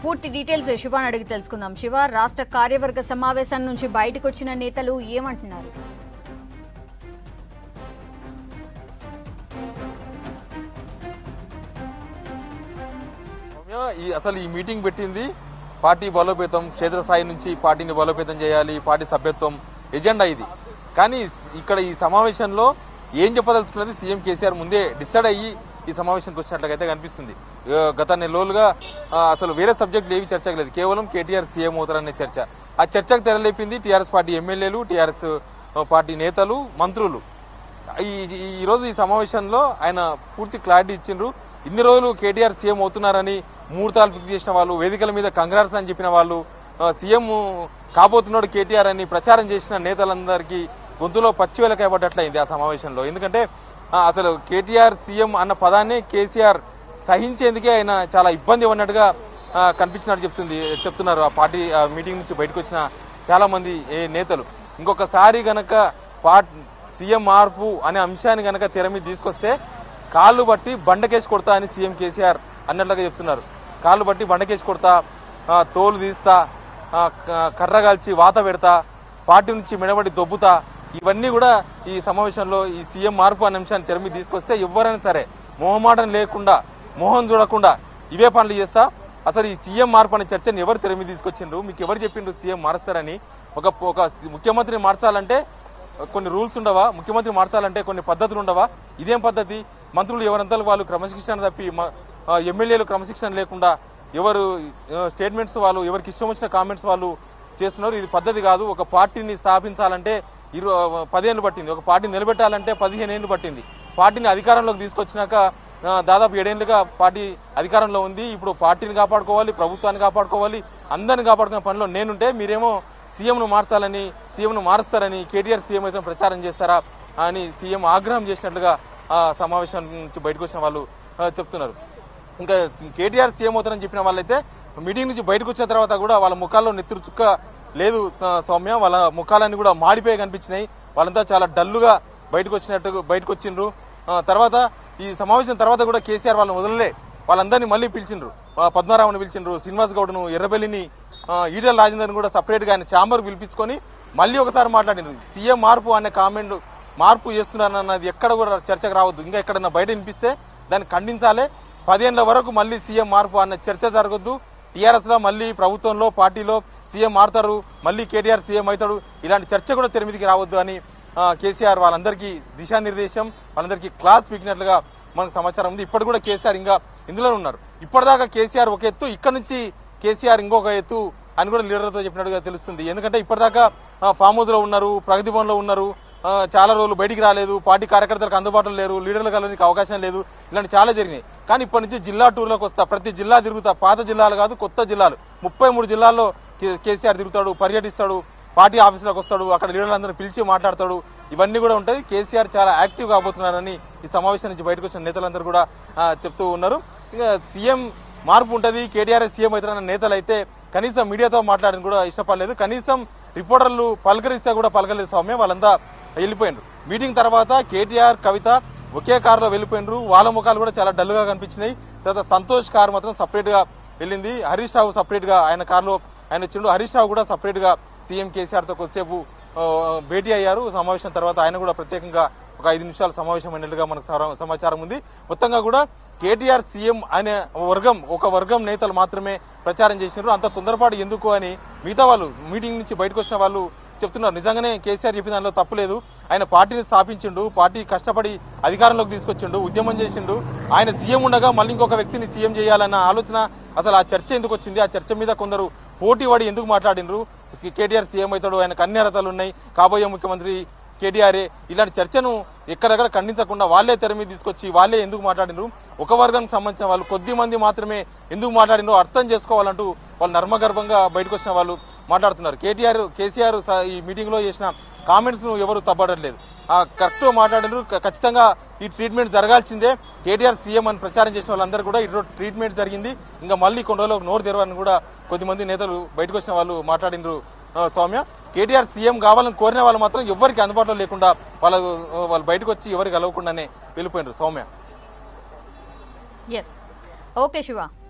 పూర్తి డీటెయిల్స్ శివాని అడిగి తెలుసుకుందాం శివ రాష్ట్ర కార్యవర్గ సమావేశం నుంచి బయటకు వచ్చిన నేతలు ఏమంటున్నారు సౌమ్య, ఈ అసలు ఈ మీటింగ్ పెట్టింది పార్టీ బలోపేతం క్షేత్రస్థాయి నుంచి పార్టీని బలోపేతం చేయాలి పార్టీ సభ్యత్వం ఎజెండా ఇది కానీ ఇక్కడ ఈ సమావేశంలో ఏం చెప్పదలుచుకున్నది సీఎం కేసీఆర్ ముందే డిసైడ్ అయ్యి ఈ సమావేశానికి వచ్చినట్లయితే కనిపిస్తుంది ఆ, గత నెల రోజులుగా ఆ, అసలు వేరే సబ్జెక్టులు ఏవి చర్చకు లేదు కేవలం కేటీఆర్ సీఎం అవుతారనే చర్చ ఆ చర్చకు తెరలేపింది టీఆర్ఎస్ పార్టీ ఎమ్మెల్యేలు టీఆర్ఎస్ పార్టీ నేతలు మంత్రులు ఈ ఈ- ఈ రోజు ఈ సమావేశంలో ఆయన పూర్తి క్లారిటీ ఇచ్చిండ్రు ఇన్ని రోజులు కేటీఆర్ సీఎం అవుతున్నారని ముహూర్తాలు ఫిక్స్ చేసిన వాళ్ళు వేదికల మీద కంగ్రాట్స్ అని చెప్పిన వాళ్ళు ఆ, సీఎం కాబోతున్నాడు కేటీఆర్ అని ప్రచారం చేసిన నేతలందరికీ గొంతులో పచ్చివేల కైపడ్డట్లయింది ఆ సమావేశంలో ఎందుకంటే ఆ, అసలు కేటీఆర్ సీఎం అన్న పదాన్ని కేసీఆర్ సహించేందుకే ఆయన చాలా ఇబ్బంది ఉన్నట్టుగా ఆ, కనిపించినట్టు చెప్తుంది చెప్తున్నారు ఆ పార్టీ ఆ మీటింగ్ నుంచి బయటకు వచ్చిన చాలా మంది ఏ నేతలు ఇంకొకసారి గనక పార్ట్ సీఎం మార్పు అనే అంశాన్ని గనక తెర మీద తీసుకొస్తే కాళ్ళు బట్టి బండకేసి కొడతా అని సీఎం కేసీఆర్ అన్నట్లుగా చెప్తున్నారు కాళ్ళు బట్టి బండకేసి కొడతా ఆ, తోలు తీస్తా ఆ, క- కర్ర కాల్చి వాత పెడతా పార్టీ నుంచి మిడబడి దొబ్బుతా ఇవన్నీ కూడా ఈ సమావేశంలో ఈ సీఎం మార్పు అనే అంశాన్ని తెర మీద తీసుకొస్తే ఎవరైనా సరే మొహమాటం లేకుండా మొహం చూడకుండా ఇవే పనులు చేస్తా అసలు ఈ సీఎం మార్పు అనే చర్చను ఎవరు తెర మీద తీసుకొచ్చిండ్రు మీకు ఎవరు చెప్పిండ్రు సీఎం మారుస్తారని ఒక ఒక ముఖ్యమంత్రిని మార్చాలంటే కొన్ని రూల్స్ ఉండవా ముఖ్యమంత్రి మార్చాలంటే కొన్ని పద్ధతులు ఉండవా ఇదేం పద్ధతి మంత్రులు ఎవరంతా వాళ్ళు క్రమశిక్షణ తప్పి మ- ఆ, ఎమ్మెల్యేలు క్రమశిక్షణ లేకుండా ఎవరు స్టేట్మెంట్స్ వాళ్ళు ఎవరికి ఇష్టం వచ్చిన కామెంట్స్ వాళ్ళు చేస్తున్నారు ఇది పద్ధతి కాదు ఒక పార్టీని స్థాపించాలంటే ఇరు పదిహేను పట్టింది ఒక పార్టీని నిలబెట్టాలంటే పదిహేను ఏళ్ళు పట్టింది పార్టీని అధికారంలోకి తీసుకొచ్చినాక ఆ, దాదాపు ఏడేళ్లుగా పార్టీ అధికారంలో ఉంది ఇప్పుడు పార్టీని కాపాడుకోవాలి ప్రభుత్వాన్ని కాపాడుకోవాలి అందరిని కాపాడుకునే పనిలో నేనుంటే మీరేమో సీఎంను మార్చాలని సీఎంను మారుస్తారని కేటీఆర్ సీఎం అయితే ప్రచారం చేస్తారా అని సీఎం ఆగ్రహం చేసినట్లుగా ఆ సమావేశం నుంచి బయటకు వచ్చిన వాళ్ళు ఆ, చెప్తున్నారు ఇంకా కేటీఆర్ సీఎం అవుతారని చెప్పిన వాళ్ళైతే మీటింగ్ నుంచి బయటకు వచ్చిన తర్వాత కూడా వాళ్ళ ముఖాల్లో నెత్తురు చుక్క లేదు స- సౌమ్య వాళ్ళ ముఖాలన్నీ కూడా మాడిపోయి కనిపించినాయి వాళ్ళంతా చాలా డల్లుగా బయటకు వచ్చినట్టు బయటకు వచ్చిండ్రు ఆ, తర్వాత ఈ సమావేశం తర్వాత కూడా కేసీఆర్ వాళ్ళని వదలలే వాళ్ళందరినీ మళ్ళీ పిలిచిండ్రు ఆ, పద్మారావుని పిలిచిండ్రు శ్రీనివాస్ గౌడ్ను ఎర్రబెల్లిని ఆ, ఈటెల రాజేందర్ని కూడా సపరేట్గా ఆయన ఛాంబర్ పిలిపించుకొని మళ్ళీ ఒకసారి మాట్లాడిండ్రు సీఎం మార్పు అనే కామెంట్ మార్పు చేస్తున్నారన్నది ఎక్కడ కూడా చర్చకు రావద్దు ఇంకా ఎక్కడన్నా బయట వినిపిస్తే దాన్ని ఖండించాలి పదేళ్ల వరకు మళ్ళీ సీఎం మార్పు అన్న చర్చ జరగొద్దు టీఆర్ఎస్ లో మళ్ళీ ప్రభుత్వంలో పార్టీలో సీఎం మారుతారు మళ్ళీ కేటీఆర్ సీఎం అవుతాడు ఇలాంటి చర్చ కూడా తెర మీదకి రావద్దు అని ఆ, కేసీఆర్ వాళ్ళందరికీ దిశానిర్దేశం వాళ్ళందరికీ క్లాస్ పీకినట్లుగా మనకు సమాచారం ఉంది ఇప్పటి కూడా కేసీఆర్ ఇంకా ఇందులో ఉన్నారు ఇప్పటిదాకా కేసీఆర్ ఒక ఎత్తు ఇక్కడ నుంచి కేసీఆర్ ఇంకొక ఎత్తు అని కూడా లీడర్లతో చెప్పినట్టుగా తెలుస్తుంది ఎందుకంటే ఇప్పటిదాకా ఆ, ఫామ్ హౌస్ లో ఉన్నారు ప్రగతి భవన్లో ఉన్నారు ఆ, చాలా రోజులు బయటికి రాలేదు పార్టీ కార్యకర్తలకు అందుబాటులో లేరు లీడర్లు కలవడానికి అవకాశం లేదు ఇలాంటి చాలా జరిగినాయి కానీ ఇప్పటి నుంచి జిల్లా టూర్లకు వస్తా ప్రతి జిల్లా తిరుగుతా పాత జిల్లాలు కాదు కొత్త జిల్లాలు ముప్పై మూడు జిల్లాల్లో కే- కేసీఆర్ తిరుగుతాడు పర్యటిస్తాడు పార్టీ ఆఫీసులకు వస్తాడు అక్కడ లీడర్లందరూ పిలిచి మాట్లాడతాడు ఇవన్నీ కూడా ఉంటాయి కేసీఆర్ చాలా యాక్టివ్ కాబోతున్నారని ఈ సమావేశం నుంచి బయటకు వచ్చిన నేతలందరూ కూడా ఆ, చెప్తూ ఉన్నారు ఇంకా సీఎం మార్పు ఉంటుంది కేటీఆర్ సీఎం అవుతారన్న నేతలు అయితే కనీసం మీడియాతో మాట్లాడని కూడా ఇష్టపడలేదు కనీసం రిపోర్టర్లు పలకరిస్తే కూడా పలకలేదు సౌమ్య వాళ్ళంతా వెళ్ళిపోయినారు మీటింగ్ తర్వాత కేటీఆర్ కవిత ఒకే కారులో వెళ్ళిపోయినారు వాళ్ళ ముఖాలు కూడా చాలా డల్గా కనిపించినాయి తర్వాత సంతోష్ కారు మాత్రం సపరేట్ గా వెళ్ళింది హరీష్ రావు సపరేట్ గా ఆయన కారులో ఆయన వచ్చిండు హరీష్ రావు కూడా సపరేట్ గా సీఎం కేసీఆర్ తో కొద్దిసేపు ఆ, భేటీ అయ్యారు సమావేశం తర్వాత ఆయన కూడా ప్రత్యేకంగా ఒక ఐదు నిమిషాలు సమావేశం అయినట్లుగా మనకు సమ- సమాచారం ఉంది మొత్తంగా కూడా కేటీఆర్ సీఎం అనే వర్గం ఒక వర్గం నేతలు మాత్రమే ప్రచారం చేసినారు అంత తొందరపాటు ఎందుకు అని మిగతా వాళ్ళు మీటింగ్ నుంచి బయటకు వచ్చిన వాళ్ళు చెప్తున్నారు నిజంగానే కేసీఆర్ చెప్పిన దానిలో తప్పు లేదు ఆయన పార్టీని స్థాపించిండు పార్టీ కష్టపడి అధికారంలోకి తీసుకొచ్చిండు ఉద్యమం చేసిండు ఆయన సీఎం ఉండగా మళ్ళీ ఇంకొక వ్యక్తిని సీఎం చేయాలన్న ఆలోచన అసలు ఆ చర్చ ఎందుకు వచ్చింది ఆ చర్చ మీద కొందరు పోటీ పడి ఎందుకు మాట్లాడినరు కేటీఆర్ సీఎం అవుతాడు ఆయన అన్ని అర్హతలు ఉన్నాయి కాబోయే ముఖ్యమంత్రి కేటీఆర్ఏ ఇలాంటి చర్చను ఎక్కడెక్కడ ఖండించకుండా వాళ్ళే తెర మీద తీసుకొచ్చి వాళ్ళే ఎందుకు మాట్లాడినరు ఒక వర్గానికి సంబంధించిన వాళ్ళు కొద్ది మంది మాత్రమే ఎందుకు మాట్లాడినో అర్థం చేసుకోవాలంటూ వాళ్ళు నర్మగర్భంగా బయటకు వచ్చిన వాళ్ళు మాట్లాడుతున్నారు కేటీఆర్ కేసీఆర్ స- ఈ మీటింగ్ లో చేసిన కామెంట్స్ ను ఎవరు తప్పడట్లేదు ఆ కరెక్ట్ మాట్లాడినారు క- ఖచ్చితంగా ఈ ట్రీట్మెంట్ జరగాల్సిందే కేటీఆర్ సీఎం అని ప్రచారం చేసిన వాళ్ళందరూ కూడా ఇటు ట్రీట్మెంట్ జరిగింది ఇంకా మళ్ళీ కొన్ని రోజులు నోరు తెరవని కూడా కొద్దిమంది నేతలు బయటకు వచ్చిన వాళ్ళు మాట్లాడినారు ఆ, సౌమ్య కేటీఆర్ సీఎం కావాలని కోరిన వాళ్ళు మాత్రం ఎవరికి అందుబాటులో లేకుండా వాళ్ళ వాళ్ళు బయటకు వచ్చి ఎవరికి కలవకుండానే వెళ్ళిపోయినారు సౌమ్య ఎస్ ఓకే శివ